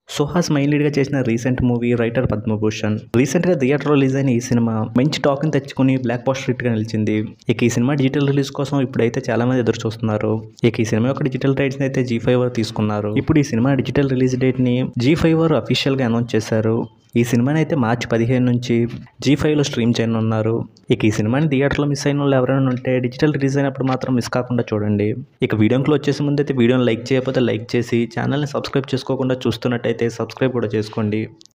Suhas main లీడ్గా చేసిన recent movie writer Padma Bhushan రీసెంట్గా theatre release అయిన ఈ సినిమా మంచి టాక్ని తెచ్చుకుని బ్లాక్ పోస్టర్ హిట్గా నిలిచింది ఇక ఈ సినిమా డిజిటల్ రిలీజ్ కోసం ఇప్పుడైతే చాలా మంది ఎదురు చూస్తున్నారు ఇక ఈ సినిమా యొక్క డిజిటల్ రైట్స్ అయితే జీ ఫైవ్ వారు తీసుకున్నారు ఇప్పుడు ఈ సినిమా డిజిటల్ రిలీజ్ డేట్ని జీ ఫైవ్ వారు అఫీషియల్గా అనౌన్స్ చేశారు ఈ సినిమాని అయితే మార్చి పదిహేను నుంచి జీ ఫైవ్లో స్ట్రీమ్ చేయనున్నారు ఇక ఈ సినిమాని థియేటర్లో మిస్ అయిన వాళ్ళు ఎవరైనా ఉంటే డిజిటల్ రిలీజ్ అయినప్పుడు మాత్రం మిస్ కాకుండా చూడండి ఇక వీడియోకి వచ్చేసి ముందు అయితే వీడియోని లైక్ చేయకపోతే లైక్ చేసి ఛానల్ని సబ్స్క్రైబ్ చేసుకోకుండా చూస్తున్నట్టయితే సబ్స్క్రైబ్ కూడా చేసుకోండి